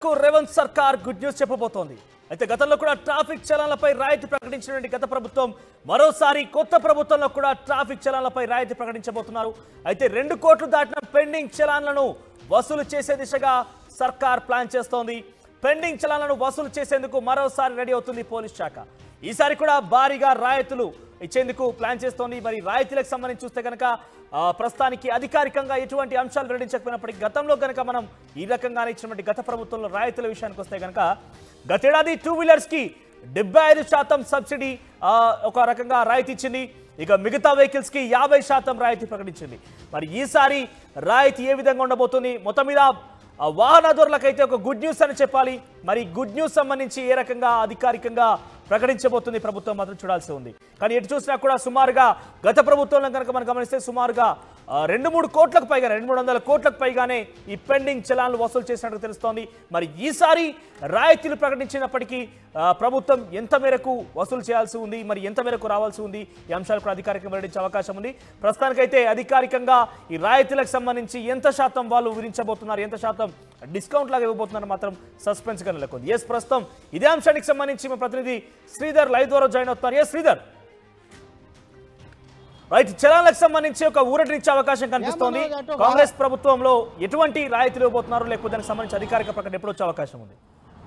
కు రేవంత్ సర్కార్ good news చెప్పబోతోంది అయితే గతంలో కూడా ట్రాఫిక్ చలాన్లపై రాయితీ ప్రకటించినటువంటి గత ప్రభుత్వం మరోసారి కొత్త ప్రభుత్వంలో కూడా ట్రాఫిక్ చలాన్లపై రాయితీ ప్రకటించబోతున్నారు అయితే రెండు కోట్లు దాటిన పెండింగ్ చలాన్లను వసూలు చేసే దిశగా సర్కార్ ప్లాన్ చేస్తోంది పెండింగ్ చలాన్లను వసూలు చేసేందుకు మరోసారి రెడీ అవుతుంది పోలీస్ శాఖ ఈసారి కూడా భారీగా రాయితీలు ఇచ్చేందుకు ప్లాన్ చేస్తోంది మరి రాయితీలకు సంబంధించి చూస్తే కనుక ఆ, ప్రస్తుతానికి అధికారికంగా ఎటువంటి అంశాలు వెల్లడించకపోయినప్పటికీ గతంలో కనుక మనం ఈ రకంగానే ఇచ్చినటువంటి గత ప్రభుత్వంలో రాయితీల విషయానికి వస్తే కనుక గతేడాది టూ వీలర్స్ కి డెబ్బై ఐదు శాతం సబ్సిడీ ఆ, ఒక రకంగా రాయితీ ఇచ్చింది ఇక మిగతా వెహికల్స్ కి యాభై శాతం రాయితీ ప్రకటించింది మరి ఈసారి రాయితీ ఏ విధంగా ఉండబోతుంది మొత్తం మీద ఆ వాహనదారులకైతే ఒక గుడ్ న్యూస్ అని చెప్పాలి మరి గుడ్ న్యూస్ సంబంధించి ఏ రకంగా అధికారికంగా ప్రకటించబోతుంది ప్రభుత్వం మాత్రం చూడాల్సి ఉంది కానీ ఎటు చూసినా కూడా సుమారుగా గత ప్రభుత్వంలో కనుక మనం గమనిస్తే సుమారుగా ఆ, రెండు మూడు కోట్లకు పైగా రెండు మూడు వందల కోట్లకు పైగానే ఈ పెండింగ్ చలాన్లు వసూలు చేసినట్టు తెలుస్తోంది మరి ఈసారి రాయితీలు ప్రకటించినప్పటికీ ఆ, ప్రభుత్వం ఎంత మేరకు వసూలు చేయాల్సి ఉంది మరి ఎంత మేరకు రావాల్సి ఉంది ఈ అంశాలు కూడా అధికారికంగా వెల్లడించే అవకాశం ఉంది ప్రస్తుతానికైతే అధికారికంగా ఈ రాయితీలకు సంబంధించి ఎంత శాతం వాళ్ళు విధించబోతున్నారు ఎంత శాతం డిస్కౌంట్ లాగా ఇవ్వబోతున్నారు మాత్రం సస్పెన్స్ గా నెలకొంది ఎస్ ప్రస్తుతం ఇదే అంశానికి సంబంధించి మా ప్రతినిధి శ్రీధర్ లైవ్ ద్వారా జాయిన్ అవుతున్నారు ఎస్ శ్రీధర్ రైట్ చలాన్లకు సంబంధించి ఒక ఊరటనిచ్చే అవకాశం కనిపిస్తోంది మనోజ్ అటు కాంగ్రెస్ ప్రభుత్వంలో ఎటువంటి రాయితీలు ఇవ్వబోతున్నారు లేకపోతే దానికి సంబంధించి అధికారిక ప్రకటన ఎప్పుడు వచ్చే అవకాశం ఉంది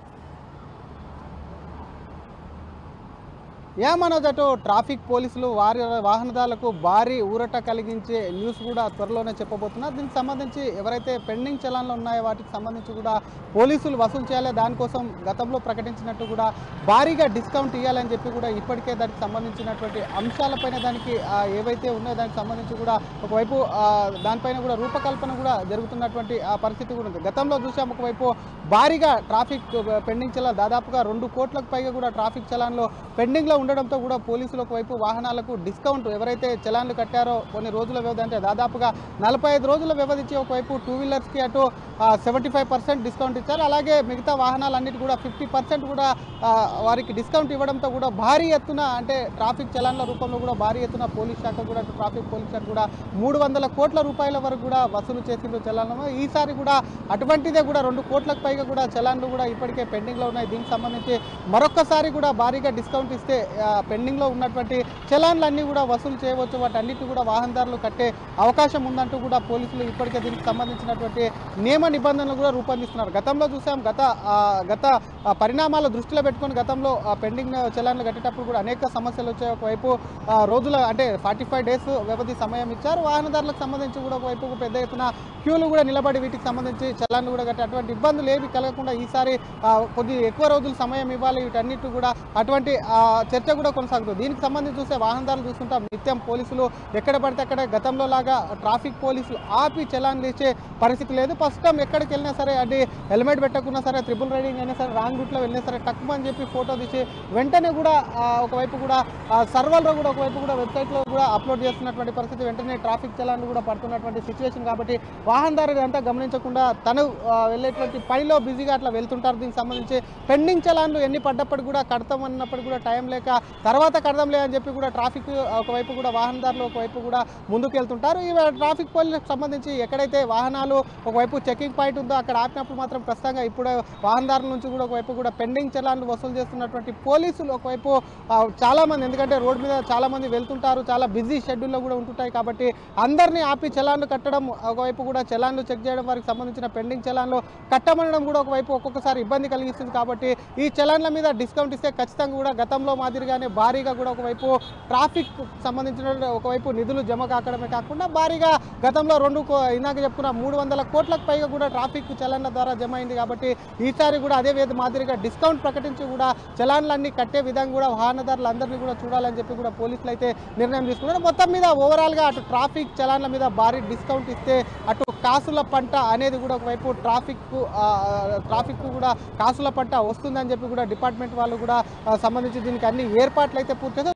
యా మనోజ్ అటు ట్రాఫిక్ పోలీసులు వారి వాహనదారులకు భారీ ఊరట కలిగించే న్యూస్ కూడా త్వరలోనే చెప్పబోతున్నారు దీనికి సంబంధించి ఎవరైతే పెండింగ్ చలాన్లు ఉన్నాయో వాటికి సంబంధించి కూడా పోలీసులు వసూలు చేయాలి దానికోసం గతంలో ప్రకటించినట్టు కూడా భారీగా డిస్కౌంట్ ఇవ్వాలని చెప్పి కూడా ఇప్పటికే దానికి సంబంధించినటువంటి అంశాలపైన దానికి ఆ, ఏవైతే ఉన్నాయో దానికి సంబంధించి కూడా ఒకవైపు ఆ, దానిపైన కూడా రూపకల్పన కూడా జరుగుతున్నటువంటి ఆ పరిస్థితి కూడా ఉంది గతంలో చూసాం ఒకవైపు భారీగా ట్రాఫిక్ పెండింగ్ చలాన్ దాదాపుగా రెండు కోట్లకు పైగా కూడా ట్రాఫిక్ చలాన్లు పెండింగ్లో ఉండడంతో కూడా పోలీసులు ఒకవైపు వాహనాలకు డిస్కౌంట్ ఎవరైతే చలాన్లు కట్టారో కొన్ని రోజుల వ్యవధి అంటే దాదాపుగా నలభై ఐదు రోజుల వ్యవధి ఇచ్చి ఒకవైపు టూ వీలర్స్కి అటు సెవెంటీ ఫైవ్ పర్సెంట్ డిస్కౌంట్ ఇచ్చారు అలాగే మిగతా వాహనాలన్నిటి కూడా ఫిఫ్టీ పర్సెంట్ కూడా ఆ, వారికి డిస్కౌంట్ ఇవ్వడంతో కూడా భారీ ఎత్తున అంటే ట్రాఫిక్ చలాన్ల రూపంలో కూడా భారీ ఎత్తున పోలీస్ శాఖ కూడా అటు ట్రాఫిక్ పోలీస్ శాఖ కూడా మూడు వందల కోట్ల రూపాయల వరకు కూడా వసూలు చేసిండ్రు చలాన్లు ఈసారి కూడా అటువంటిదే కూడా రెండు కోట్లకు పైగా కూడా చలాన్లు కూడా ఇప్పటికే పెండింగ్లో ఉన్నాయి దీనికి సంబంధించి మరొక్కసారి కూడా భారీగా డిస్కౌంట్ ఇస్తే ఆ, పెండింగ్లో ఉన్నటువంటి చలాన్లన్నీ కూడా వసూలు చేయవచ్చు వాటన్నిటి కూడా వాహనదారులు కట్టే అవకాశం ఉందంటూ కూడా పోలీసులు ఇప్పటికే దీనికి సంబంధించినటువంటి నియమ నిబంధనలు కూడా రూపొందిస్తున్నారు గతంలో చూసాం గత ఆ, గత ఆ, పరిణామాల దృష్టిలో పెట్టుకొని గతంలో ఆ, పెండింగ్ చలాన్లు కట్టేటప్పుడు కూడా అనేక సమస్యలు వచ్చాయి ఒకవైపు ఆ, రోజుల అంటే ఫార్టీ ఫైవ్ డేస్ వ్యవధి సమయం ఇచ్చారు వాహనదారులకు సంబంధించి కూడా ఒకవైపు పెద్ద ఎత్తున క్యూలు కూడా నిలబడి వీటికి సంబంధించి చలాన్లు కూడా కట్టే అటువంటి ఇబ్బందులు ఏవి కలగకుండా ఈసారి ఆ, కొద్ది ఎక్కువ రోజులు సమయం ఇవ్వాలి వీటన్నిటి కూడా అటువంటి ఆ, చర్చ కూడా కొనసాగుతుంది దీనికి సంబంధించి చూస్తే వాహనదారులు చూస్తుంటాం నిత్యం పోలీసులు ఎక్కడ పడితే అక్కడ గతంలో లాగా ట్రాఫిక్ పోలీసులు ఆపి చలాన్లు ఇచ్చే పరిస్థితి లేదు ప్రస్తుతం ఎక్కడికి వెళ్ళినా సరే అది హెల్మెట్ పెట్టకున్నా సరే త్రిబుల్ రైడింగ్ అయినా సరే రాంగ్ రూట్లో వెళ్ళినా సరే టక్కు అని చెప్పి ఫోటో తీసి వెంటనే కూడా ఆ, ఒకవైపు కూడా సర్వర్లో కూడా ఒకవైపు కూడా వెబ్సైట్లో కూడా అప్లోడ్ చేస్తున్నటువంటి పరిస్థితి వెంటనే ట్రాఫిక్ చలాన్లు కూడా పడుతున్నటువంటి సిచ్యువేషన్ కాబట్టి వాహనదారులు అంతా గమనించకుండా తను ఆ, వెళ్ళేటువంటి పనిలో బిజీగా అట్లా వెళ్తుంటారు దీనికి సంబంధించి పెండింగ్ చలాన్లు ఎన్ని పడ్డప్పటికి కూడా కడతామన్నప్పటికీ కూడా టైం లేక తర్వాత కడదాంలే అని చెప్పి కూడా ట్రాఫిక్ ఒకవైపు కూడా వాహనదారులు ఒకవైపు కూడా ముందుకు వెళ్తుంటారు ఈ ట్రాఫిక్ పోలీసులకు సంబంధించి ఎక్కడైతే వాహనాలు ఒకవైపు చెకింగ్ పాయింట్ ఉందో అక్కడ ఆపినప్పుడు మాత్రం ప్రస్తుతంగా ఇప్పుడు వాహనదారుల నుంచి కూడా ఒకవైపు కూడా పెండింగ్ చలాన్లు వసూలు చేస్తున్నటువంటి పోలీసులు ఒకవైపు ఆ, చాలా మంది ఎందుకంటే రోడ్డు మీద చాలా మంది వెళ్తుంటారు చాలా బిజీ షెడ్యూల్లో కూడా ఉంటుంటాయి కాబట్టి అందరినీ ఆపి చలాన్లు కట్టడం ఒకవైపు కూడా చలాన్లు చెక్ చేయడం వారికి సంబంధించిన పెండింగ్ చలాన్లు కట్టమనడం కూడా ఒకవైపు ఒక్కొక్కసారి ఇబ్బంది కలిగిస్తుంది కాబట్టి ఈ చలాన్ల మీద డిస్కౌంట్ ఇస్తే ఖచ్చితంగా కూడా గతంలో మాదిరిగానే భారీగా కూడా ఒకవైపు ట్రాఫిక్ సంబంధించిన ఒకవైపు నిధులు జమ కాకడమే కాకుండా భారీగా గతంలో రెండు కో- ఇందాక చెప్పుకున్న మూడు వందల కోట్లకు పైగా కూడా ట్రాఫిక్ చలాన్ల ద్వారా జమ అయింది కాబట్టి ఈసారి కూడా అదే విధ మాదిరిగా డిస్కౌంట్ ప్రకటించి కూడా చలాన్లన్నీ కట్టే విధంగా కూడా వాహనదారులందరినీ కూడా చూడాలని చెప్పి కూడా పోలీసులు అయితే నిర్ణయం తీసుకున్నారు మొత్తం మీద ఓవరాల్గా అటు ట్రాఫిక్ చలాన్ల మీద భారీ డిస్కౌంట్ ఇస్తే అటు కాసుల పంట అనేది కూడా ఒకవైపు ట్రాఫిక్ ట్రాఫిక్ కూడా కాసుల పంట వస్తుందని చెప్పి కూడా డిపార్ట్మెంట్ వాళ్ళు కూడా ఆ, సంబంధించి దీనికి అన్ని ఏర్పాట్లు అయితే పూర్తి చేశారు.